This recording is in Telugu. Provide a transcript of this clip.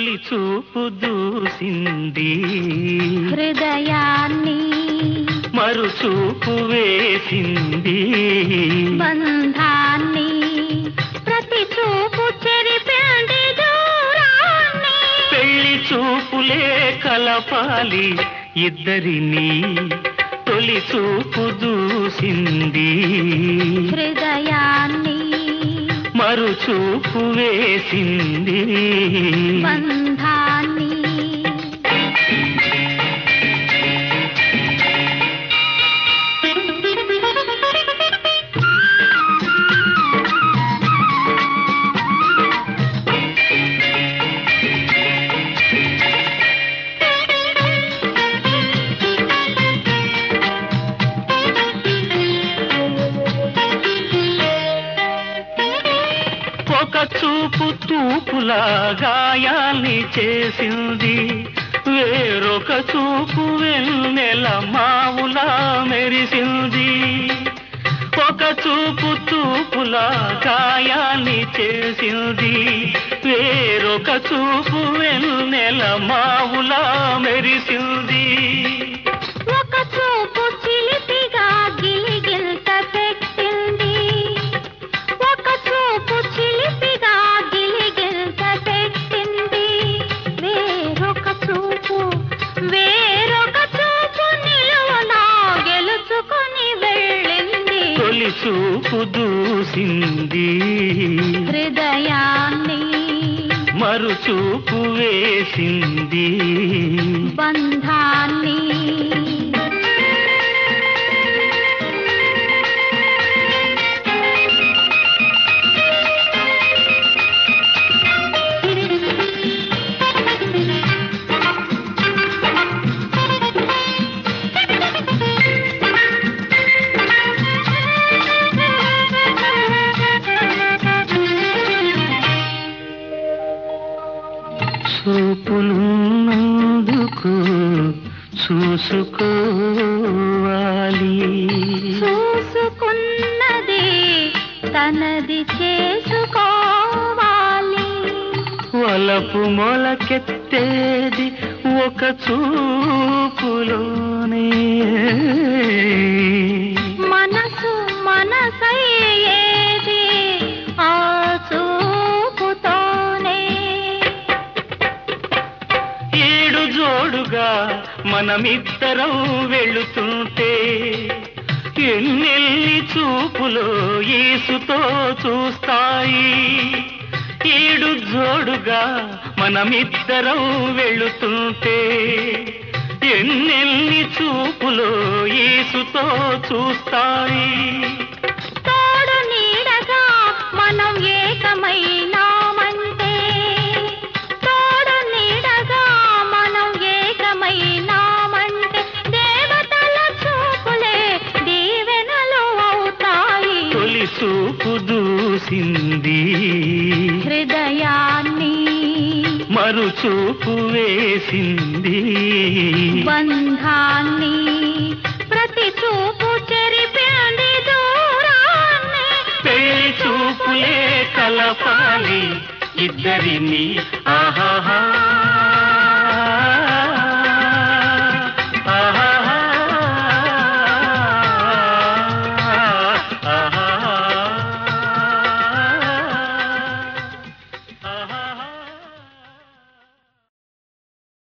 తొలి చూపు దూసింది హృదయాన్ని మరు చూపు వేసింది బంధాన్ని ప్రతి చూపు చెరిపింది దూరాన్ని పెళ్లి చూపులే కలపాలి ఇద్దరిని తొలి చూపు దూసింది హృదయాన్ని మరు చూపు వేసింది బంధాన్ని ఒక చూపు తూపులా గాయాల్ని చేసింది వేరొక చూపు వెన్నెల మావులా మెరిసింది ఒక చూపు తూపులా గాయాల్ని చేసింది వేరొక చూపు వెన్నెల మావులా మెరిసింది ఒక చూపు చిలిపిగా గిలిగిల్త పెట్టింది ఒక చూపు చిలిపిగా గిలిగిల్త పెట్టింది వేరొక చూపు వేరొక చూపు నిలువనా గెలుచుకొని వెళ్ళింది తొలి చూపు దూసింది హృదయాన్ని మరు చూపు వేసింది బంధాన్ని చూపులున్నందుకు చూసుకోవాలి చూసుకున్నది తనది చేసుకోవాలి వలపు మొలకెత్తేది ఒక చూపులోనే మనసు మనసయ్యేది ఆ చూపుతోనే ఏడు జోడుగా మనమిద్దరం వెళుతుంటే ఎన్నెల్లి చూపులో ఈసుతో చూస్తాయి ఏడు జోడుగా మనమిద్దరం వెళుతుంటే ఎన్నెల్లి చూపులో ఈసుతో చూస్తాయి తోడు నీడగా మనం ఏకమైనామంటే తోడు నీడగా మనం ఏకమైనామంటే దేవతల చూపులే దీవెనలు అవుతాయి తొలి చూపు దూసింది హృదయాన్ని మరు చూపు వేసింది బంధాన్ని ప్రతి చూపు చెరిపింది దూరాన్ని పెళ్లి చూపులే కలపాలి ఇద్దరిని ఆహాహా